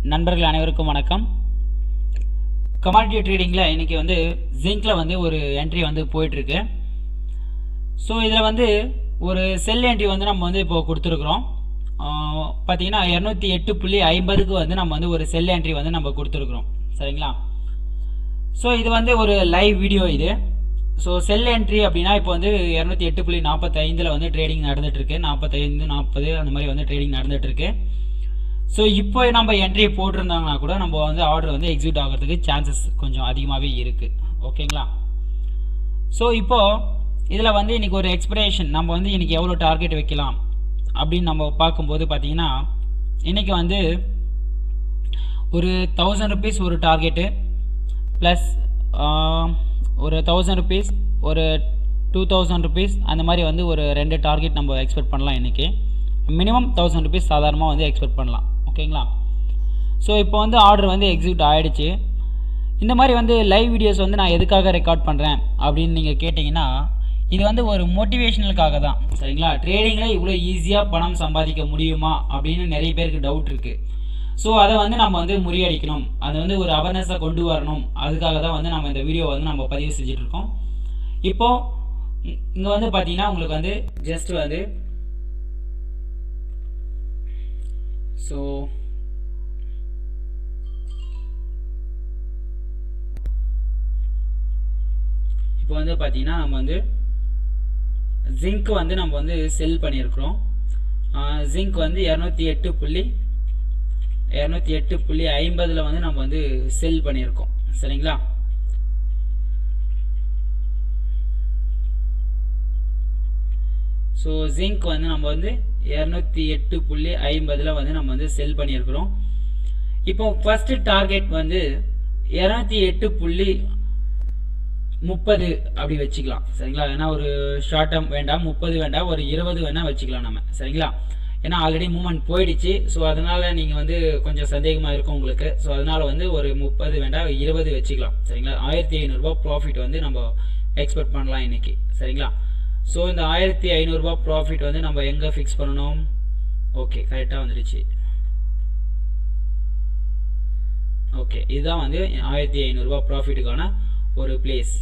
நண்பர்கள் அனைவருக்கும் வணக்கம் கமாடிட்டி ட்ரேடிங்கில் இன்றைக்கி வந்து ஜிங்க்கில் வந்து ஒரு என்ட்ரி வந்து போயிட்டுருக்கு ஸோ இதில் வந்து ஒரு செல் என்ட்ரி வந்து நம்ம வந்து இப்போ கொடுத்துருக்குறோம் பார்த்தீங்கன்னா இரநூத்தி எட்டு புள்ளி ஐம்பதுக்கு வந்து நம்ம வந்து ஒரு செல் என்ட்ரி வந்து நம்ம கொடுத்துருக்குறோம் சரிங்களா ஸோ இது வந்து ஒரு லைவ் வீடியோ இது ஸோ செல் என்ட்ரி அப்படின்னா இப்போ வந்து இரநூத்தி எட்டு புள்ளி நாற்பத்தைந்தில் வந்து ட்ரேடிங் நடந்துட்டுருக்கு நாற்பத்தைந்து நாற்பது அந்த மாதிரி வந்து ட்ரேடிங் நடந்துட்டுருக்கு ஸோ இப்போ நம்ம என்ட்ரி போட்டிருந்தாங்கன்னா கூட நம்ம வந்து ஆர்டர் வந்து எக்ஸிக்யூட் ஆகிறதுக்கு சான்சஸ் கொஞ்சம் அதிகமாகவே இருக்குது ஓகேங்களா ஸோ இப்போது இதில் வந்து இன்றைக்கி ஒரு எக்ஸ்பிரேஷன் நம்ம வந்து இன்றைக்கி எவ்வளோ டார்கெட் வைக்கலாம் அப்படின்னு நம்ம பார்க்கும்போது பார்த்தீங்கன்னா இன்றைக்கி வந்து ஒரு தௌசண்ட் ருபீஸ் ஒரு டார்கெட்டு ப்ளஸ் ஒரு தௌசண்ட் ருபீஸ் ஒரு டூ தௌசண்ட் ருபீஸ் அந்த மாதிரி வந்து ஒரு ரெண்டு டார்கெட் நம்ம எக்ஸ்பெக்ட் பண்ணலாம் இன்றைக்கி மினிமம் தௌசண்ட் ருபீஸ் சாதாரணமாக வந்து எக்ஸ்பெக்ட் பண்ணலாம் ஓகேங்களா ஸோ இப்போ வந்து ஆர்டர் வந்து எக்ஸிக்யூட் ஆகிடுச்சு இந்த மாதிரி வந்து லைவ் வீடியோஸ் வந்து நான் எதுக்காக ரெக்கார்ட் பண்ணுறேன் அப்படின்னு நீங்கள் கேட்டிங்கன்னா இது வந்து ஒரு மோட்டிவேஷனலுக்காக தான் சரிங்களா ட்ரேடிங்கில் இவ்வளோ ஈஸியாக பணம் சம்பாதிக்க முடியுமா அப்படின்னு நிறைய பேருக்கு டவுட் இருக்குது ஸோ அதை வந்து நம்ம வந்து முறியடிக்கணும் அது வந்து ஒரு அவேர்னஸை கொண்டு வரணும் அதுக்காக தான் வந்து நம்ம இந்த வீடியோ வந்து நம்ம பதிவு செஞ்சுட்டு இருக்கோம் இப்போது இங்கே வந்து பார்த்தீங்கன்னா உங்களுக்கு வந்து ஜஸ்ட் வந்து ஸோ இப்போ வந்து பார்த்தீங்கன்னா நம்ம வந்து ஜிங்க் வந்து நம்ம வந்து செல் பண்ணியிருக்கிறோம் ஜிங்க் வந்து இரநூத்தி எட்டு புள்ளி இரநூத்தி எட்டு புள்ளி ஐம்பதில் வந்து நம்ம வந்து செல் பண்ணியிருக்கோம் சரிங்களா ஸோ ஜிங்க் வந்து நம்ம வந்து இரநூத்தி எட்டு புள்ளி ஐம்பதில் வந்து நம்ம வந்து செல் பண்ணியிருக்கிறோம் இப்போ ஃபர்ஸ்ட் டார்கெட் வந்து இரநூத்தி எட்டு புள்ளி முப்பது அப்படி வச்சுக்கலாம் சரிங்களா ஏன்னா ஒரு ஷார்ட் டேர்ம் வேண்டாம் முப்பது வேண்டாம் ஒரு இருபது வேணால் வச்சுக்கலாம் நம்ம சரிங்களா ஏன்னா ஆல்ரெடி மூவ்மெண்ட் போயிடுச்சு ஸோ அதனால் நீங்கள் வந்து கொஞ்சம் சந்தேகமாக இருக்கும் உங்களுக்கு ஸோ அதனால் வந்து ஒரு முப்பது வேண்டாம் இருபது வச்சுக்கலாம் சரிங்களா ஆயிரத்தி ஐநூறுரூபா ப்ராஃபிட் வந்து நம்ம எக்ஸ்பெக்ட் பண்ணலாம் இன்னைக்கு சரிங்களா ஸோ இந்த ஆயிரத்தி ஐநூறுரூபா ப்ராஃபிட் வந்து நம்ம எங்கே ஃபிக்ஸ் பண்ணணும் ஓகே கரெக்டாக வந்துடுச்சு ஓகே இதுதான் வந்து ஆயிரத்தி ஐநூறுரூபா ப்ராஃபிட்டுக்கான ஒரு பிளேஸ்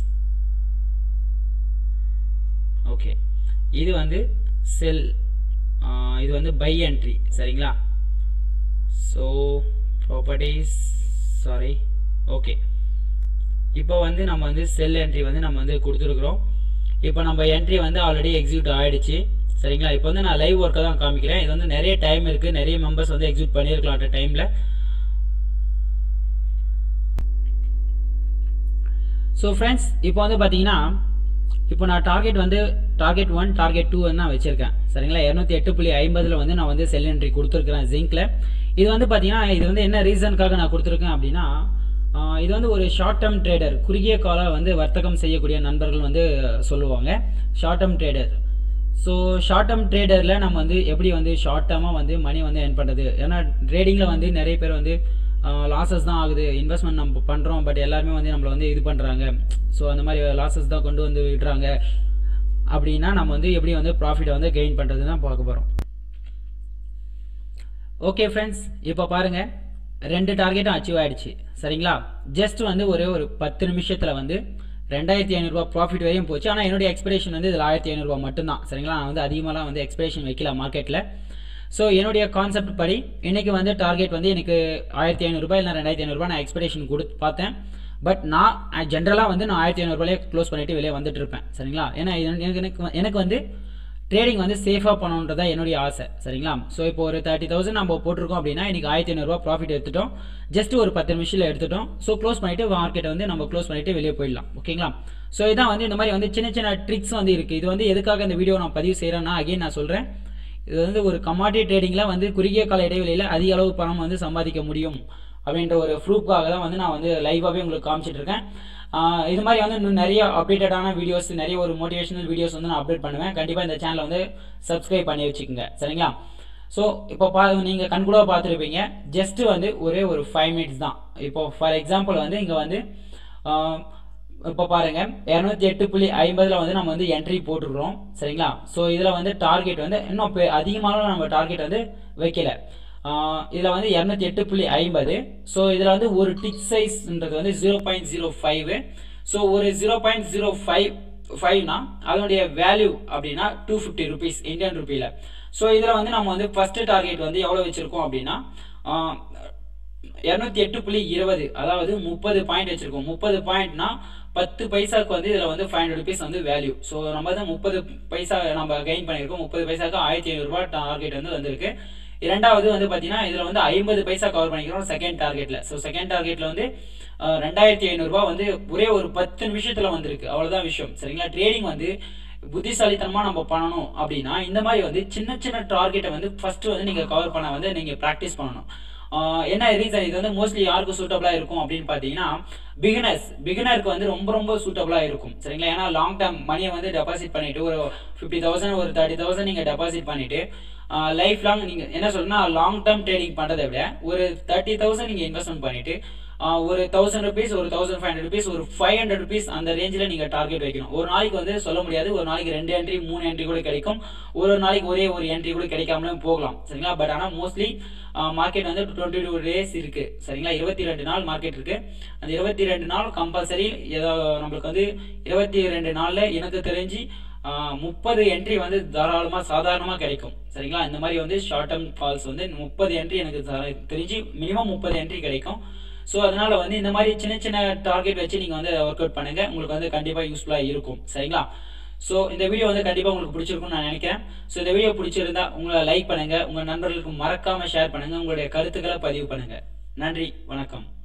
ஓகே இது வந்து செல் இது வந்து பை என்ட்ரி சரிங்களா ஸோ ப்ராப்பர்ட்டிஸ் சாரி ஓகே இப்போ வந்து நம்ம வந்து செல் என்ட்ரி வந்து நம்ம வந்து கொடுத்துருக்குறோம் இப்போ நம்ம என்ட்ரி வந்து ஆல்ரெடி எக்ஸிக்யூட் ஆகிடுச்சு சரிங்களா இப்போ வந்து நான் லைவ் ஒர்க்கை தான் காமிக்கிறேன் இது வந்து நிறைய டைம் இருக்குது நிறைய மெம்பர்ஸ் வந்து எக்ஸிக்யூட் பண்ணியிருக்கலாம் அட் டைமில் ஸோ ஃப்ரெண்ட்ஸ் இப்போ வந்து பார்த்தீங்கன்னா இப்போ நான் டார்கெட் வந்து டார்கெட் ஒன் டார்கெட் டூ வந்து நான் வச்சிருக்கேன் சரிங்களா இரநூத்தி எட்டு புள்ளி ஐம்பதில் வந்து நான் வந்து செல் என்ட்ரி கொடுத்துருக்குறேன் ஜிங்க்கில் இது வந்து பார்த்தீங்கன்னா இது வந்து என்ன ரீசனுக்காக நான் கொடுத்துருக்கேன் அப்படின்னா இது வந்து ஒரு ஷார்ட் டேர்ம் ட்ரேடர் குறுகிய கால வந்து வர்த்தகம் செய்யக்கூடிய நண்பர்கள் வந்து சொல்லுவாங்க short term trader so short term ட்ரேடரில் நம்ம வந்து எப்படி வந்து ஷார்ட் டேர்மாக வந்து மணி வந்து ஏர்ன் பண்ணுறது ஏன்னா ட்ரேடிங்கில் வந்து நிறைய பேர் வந்து லாஸஸ் தான் ஆகுது இன்வெஸ்ட்மெண்ட் நம்ம பண்ணுறோம் பட் எல்லாருமே வந்து நம்மளை வந்து இது பண்ணுறாங்க ஸோ அந்த மாதிரி லாஸஸ் தான் கொண்டு வந்து விடுறாங்க அப்படின்னா நம்ம வந்து எப்படி வந்து ப்ராஃபிட்டை வந்து கெயின் பண்ணுறது தான் பார்க்க போகிறோம் ஓகே ஃப்ரெண்ட்ஸ் இப்போ பாருங்கள் ரெண்டு டார்கெட்டும் அச்சீவ் ஆகிடுச்சு சரிங்களா ஜஸ்ட் வந்து ஒரே ஒரு பத்து நிமிஷத்தில் வந்து ரெண்டாயிரத்தி ஐநூறுரூவா ப்ராஃபிட் வரையும் போச்சு ஆனால் என்னுடைய எக்ஸ்பிரேஷன் வந்து இதில் ஆயிரத்தி ஐநூறுரூவா மட்டும்தான் சரிங்களா நான் வந்து அதிகமாகலாம் வந்து எக்ஸ்பிரேஷன் வைக்கல மார்க்கெட்டில் ஸோ என்னுடைய கான்செப்ட் படி இன்றைக்கி வந்து டார்கெட் வந்து எனக்கு ஆயிரத்தி ஐநூறுரூபா இல்லை ரெண்டாயிரத்தி ஐநூறுரூபா நான் எக்ஸ்பெக்டேஷன் கொடுத்து பார்த்தேன் பட் நான் ஜென்ரலாக வந்து நான் ஆயிரத்தி ஐநூறுபாலே க்ளோஸ் பண்ணிவிட்டு வெளியே வந்துட்டு இருப்பேன் சரிங்களா ஏன்னா எனக்கு எனக்கு எனக்கு வந்து ட்ரேடிங் வந்து சேஃபாக பண்ணணுன்றதா என்னுடைய ஆசை சரிங்களா ஸோ இப்போ ஒரு தேர்ட்டி தௌசண்ட் நம்ம போட்டிருக்கோம் அப்படின்னா இன்றைக்கி ஆயிரத்தி ஐநூறுரூவா ப்ராஃபிட் எடுத்துட்டோம் ஜஸ்ட் ஒரு பத்து நிமிஷத்தில் எடுத்துட்டோம் ஸோ க்ளோஸ் பண்ணிவிட்டு மார்க்கெட்டை வந்து நம்ம க்ளோஸ் பண்ணிவிட்டு வெளியே போயிடலாம் ஓகேங்களா ஸோ இதான் வந்து இந்த மாதிரி வந்து சின்ன சின்ன ட்ரிக்ஸ் வந்து இருக்குது இது வந்து எதுக்காக இந்த வீடியோ நான் பதிவு செய்கிறேன்னா அகைன் நான் சொல்கிறேன் இது வந்து ஒரு கமாடிட்டி ட்ரேடிங்கில் வந்து குறுகிய கால இடைவெளியில் அதிக அளவு பணம் வந்து சம்பாதிக்க முடியும் அப்படின்ற ஒரு ப்ரூஃப்காக தான் வந்து நான் வந்து லைவாகவே உங்களுக்கு காமிச்சிட்டு இருக்கேன் இது மாதிரி வந்து இன்னும் நிறைய அப்டேட்டடான வீடியோஸ் நிறைய ஒரு மோட்டிவேஷனல் வீடியோஸ் வந்து நான் அப்டேட் பண்ணுவேன் கண்டிப்பாக இந்த சேனலை வந்து சப்ஸ்கிரைப் பண்ணி வச்சுக்கோங்க சரிங்களா ஸோ இப்போ பா நீங்கள் கண்கூடாக பார்த்துருப்பீங்க ஜஸ்ட்டு வந்து ஒரே ஒரு ஃபைவ் மினிட்ஸ் தான் இப்போ ஃபார் எக்ஸாம்பிள் வந்து இங்கே வந்து இப்போ பாருங்க இரநூத்தி எட்டு புள்ளி ஐம்பதுல வந்து நம்ம வந்து என்ட்ரி போட்டுருக்கிறோம் சரிங்களா ஸோ இதில் வந்து டார்கெட் வந்து இன்னும் பெ- அதிகமான நம்ம டார்கெட் வந்து வைக்கல இதில் வந்து இரநூத்தி எட்டு புள்ளி ஐம்பது ஸோ இதில் வந்து ஒரு டிக் சைஸ்ன்றது வந்து zero point zero five so ஒரு ஜீரோ பாயிண்ட் ஜீரோ ஃபைவ் ஃபைவ்னா அதனுடைய வேல்யூ அப்படின்னா டூ ஃபிஃப்டி ருபீஸ் இந்தியன் ருபியில் ஸோ இதில் வந்து நம்ம வந்து ஃபர்ஸ்ட் டார்கெட் வந்து எவ்வளோ வச்சுருக்கோம் அப்படின்னா இரநூத்தி எட்டு புள்ளி இருபது அதாவது முப்பது பாயிண்ட் வச்சிருக்கோம் முப்பது பாயிண்ட்னா பத்து பைசாக்கு வந்து இதில் வந்து ஃபைவ் ஹண்ட்ரட் ருபீஸ் வந்து வேல்யூ ஸோ நம்ம வந்து முப்பது பைசா நம்ம கெயின் பண்ணியிருக்கோம் முப்பது பைசாக்கு ஆயிரத்தி ஐநூறுரூவா டார்கெட் வந்து வந்திருக்கு இரண்டாவது வந்து பார்த்தீங்கன்னா இதில் வந்து ஐம்பது பைசா கவர் பண்ணிக்கிறோம் செகண்ட் டார்கெட்டில் ஸோ செகண்ட் டார்கெட்டில் வந்து அஹ், ரெண்டாயிரத்தி ஐநூறுரூவா வந்து ஒரே ஒரு பத்து நிமிஷத்தில் வந்திருக்கு அவ்வளோதான் விஷயம் சரிங்களா ட்ரேடிங் வந்து புத்திசாலித்தனமாக நம்ம பண்ணணும் அப்படின்னா இந்த மாதிரி வந்து சின்ன சின்ன டார்கெட்டை வந்து ஃபர்ஸ்ட் வந்து நீங்கள் கவர் பண்ண வந்து நீங்கள் ப்ராக்டிஸ் பண்ணணும் ஆஹ் என்ன ரீசன் இது வந்து மோஸ்ட்லி யாருக்கு சூட்டபிளா இருக்கும் அப்படின்னு பார்த்தீங்கன்னா பிகினர்ஸ் பிகினருக்கு வந்து ரொம்ப ரொம்ப சூட்டபிளா இருக்கும் சரிங்களா ஏன்னா லாங் டேர்ம் மணியை வந்து டெபாசிட் பண்ணிட்டு ஒரு ஃபிஃப்டி தௌசண்ட் ஒரு தேர்ட்டி தௌசண்ட் நீங்க டெபாசிட் பண்ணிட்டு லைஃப் லாங் நீங்க என்ன சொல்லணும்னா லாங் டேர்ம் ட்ரேடிங் பண்றதை விட ஒரு தேர்ட்டி தௌசண்ட் நீங்க இன்வெஸ்ட்மெண்ட் பண்ணிட்டு ஆஹ் ஒரு தௌசண்ட் ருபீஸ் ஒரு தௌசண்ட் ஃபைவ் ஹண்ட்ரட் ருபீஸ் ஒரு ஃபைவ் ஹண்ட்ரட் ருபீஸ் அந்த ரேஞ்சில் நீங்கள் டார்கெட் வைக்கணும் ஒரு நாளைக்கு வந்து சொல்ல முடியாது ஒரு நாளைக்கு ரெண்டு என்ட்ரி மூணு என்ட்ரி கூட கிடைக்கும் ஒரு நாளைக்கு ஒரே ஒரு என்ட்ரி கூட கிடைக்காமலும் போகலாம் சரிங்களா பட் ஆனால் மோஸ்ட்லி மார்க்கெட் வந்து டுவெண்ட்டி டூ டேஸ் இருக்கு சரிங்களா இருபத்தி ரெண்டு நாள் மார்க்கெட் இருக்கு அந்த இருபத்தி ரெண்டு நாள் கம்பல்சரி ஏதோ நம்மளுக்கு வந்து இருபத்தி ரெண்டு நாளில் எனக்கு தெரிஞ்சு முப்பது என்ட்ரி வந்து தாராளமாக சாதாரணமாக கிடைக்கும் சரிங்களா இந்த மாதிரி வந்து ஷார்ட் டேர்ம் ஃபால்ஸ் வந்து முப்பது என்ட்ரி எனக்கு தர- தெரிஞ்சு மினிமம் முப்பது என்ட்ரி கிடைக்கும் ஸோ அதனால வந்து இந்த மாதிரி சின்ன சின்ன டார்கெட் வச்சு நீங்கள் வந்து ஒர்க் அவுட் பண்ணுங்க உங்களுக்கு வந்து கண்டிப்பாக யூஸ்ஃபுல்லாக இருக்கும் சரிங்களா ஸோ இந்த வீடியோ வந்து கண்டிப்பாக உங்களுக்கு பிடிச்சிருக்கும்னு நான் நினைக்கிறேன் ஸோ இந்த வீடியோ பிடிச்சிருந்தா உங்களை லைக் பண்ணுங்க உங்கள் நண்பர்களுக்கு மறக்காம ஷேர் பண்ணுங்க உங்களுடைய கருத்துக்களை பதிவு பண்ணுங்க நன்றி வணக்கம்